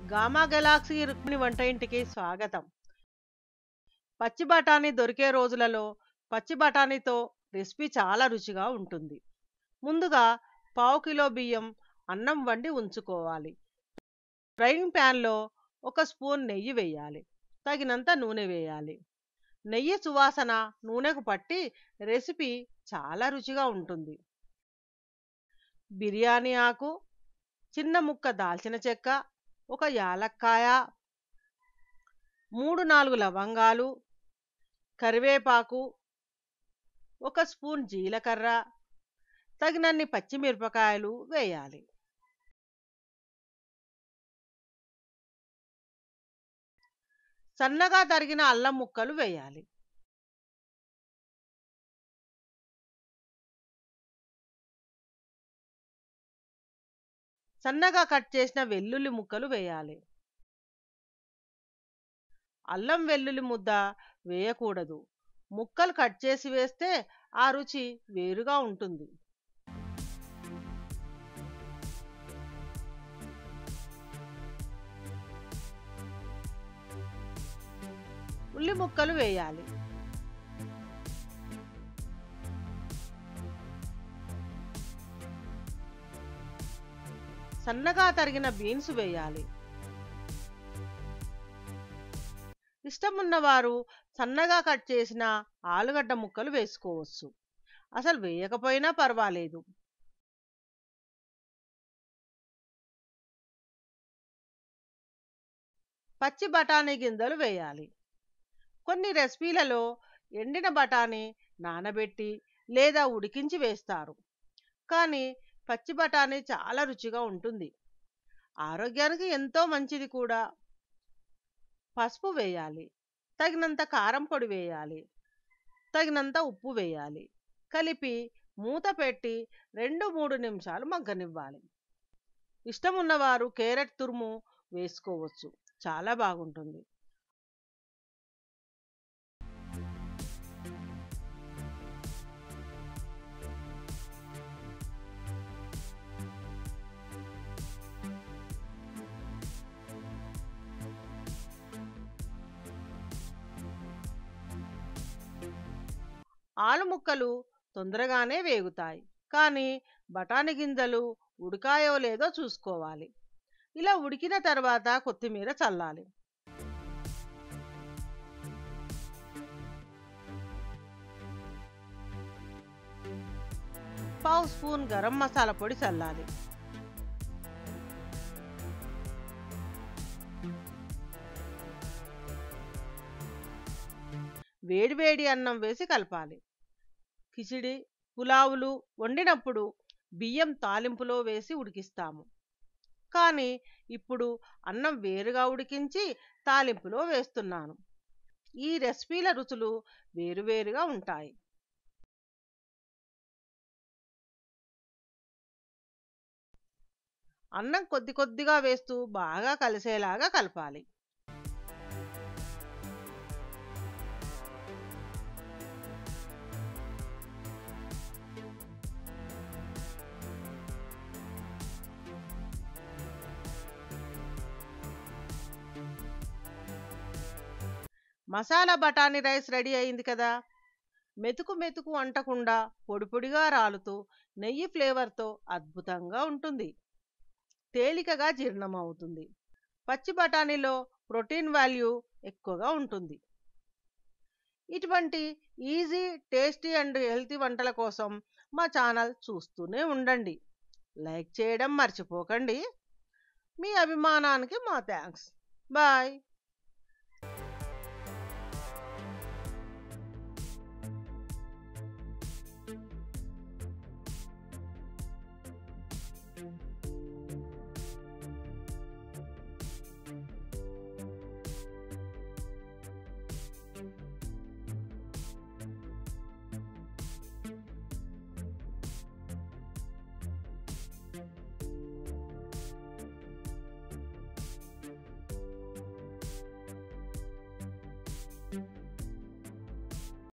gamma Galaxy Rukmini వంట ఇంటికి స్వాగతం పచ్చి బఠానీ దొరికే రోజులలో పచ్చి బఠానీతో రెసిపీ చాలా రుచిగా ఉంటుంది ముందుగా పావు కిలో బియ్యం అన్నం వండి ఉంచుకోవాలి ఫ్రైయింగ్ ప్యాన్లో ఒక స్పూన్ నెయ్యి వేయాలి తగినంత నూనె వేయాలి నెయ్యి సువాసన నూనెకు పట్టి రెసిపీ చాలా రుచిగా ఉంటుంది బిర్యానీ ఆకు చిన్న ముక్క దాల్చిన చెక్క ఒక యాలక్కాయ మూడు నాలుగు లవంగాలు కరివేపాకు ఒక స్పూన్ జీలకర్ర తగినన్ని పచ్చిమిరపకాయలు వేయాలి సన్నగా తరిగిన అల్లం ముక్కలు వేయాలి సన్నగా కట్ చేసిన వెల్లుల్లి ముక్కలు వేయాలి అల్లం వెల్లుల్లి ముద్ద వేయకూడదు ముక్కలు కట్ చేసి వేస్తే ఆ రుచి వేరుగా ఉంటుంది ఉల్లి ముక్కలు వేయాలి సన్నగా తరిగిన బీన్స్ వేయాలి ఇష్టం ఉన్నవారు సన్నగా కట్ చేసిన ఆలుగడ్డ ముక్కలు వేసుకోవచ్చు అసలు వేయకపోయినా పర్వాలేదు పచ్చి బఠానీ గింజలు వేయాలి కొన్ని రెసిపీలలో ఎండిన బఠానీ నానబెట్టి లేదా ఉడికించి వేస్తారు కానీ పచ్చి బఠానీ చాలా రుచిగా ఉంటుంది ఆరోగ్యానికి ఎంతో మంచిది కూడా పసుపు వేయాలి తగినంత కారం పొడి వేయాలి తగినంత ఉప్పు వేయాలి కలిపి మూత పెట్టి రెండు మూడు నిమిషాలు మగ్గనివ్వాలి ఇష్టం ఉన్నవారు కేరెట్ తురుము వేసుకోవచ్చు చాలా బాగుంటుంది ఆలు ముక్కలు తొందరగానే వేగుతాయి కానీ బఠానీ గింజలు ఉడికాయో లేదో చూసుకోవాలి ఇలా ఉడికిన తర్వాత కొత్తిమీర చల్లాలి పావు స్పూన్ గరం మసాలా పొడి చల్లాలి వేడివేడి అన్నం వేసి కలపాలి కిచిడి పులావులు వండినప్పుడు బియ్యం తాలింపులో వేసి ఉడికిస్తాము కానీ ఇప్పుడు అన్నం వేరుగా ఉడికించి తాలింపులో వేస్తున్నాను ఈ రెసిపీల రుచులు వేరువేరుగా ఉంటాయి అన్నం కొద్ది కొద్దిగా వేస్తూ బాగా కలిసేలాగా కలపాలి మసాలా బఠానీ రైస్ రెడీ అయింది కదా మెతుకు మెతుకు అంటకుండా పొడి పొడిగా రాలుతూ నెయ్యి ఫ్లేవర్తో అద్భుతంగా ఉంటుంది తేలికగా జీర్ణం అవుతుంది పచ్చి బఠానీలో ప్రోటీన్ వాల్యూ ఎక్కువగా ఉంటుంది ఇటువంటి ఈజీ టేస్టీ అండ్ హెల్తీ వంటల కోసం మా ఛానల్ చూస్తూనే ఉండండి లైక్ చేయడం మర్చిపోకండి మీ అభిమానానికి మా థ్యాంక్స్ బాయ్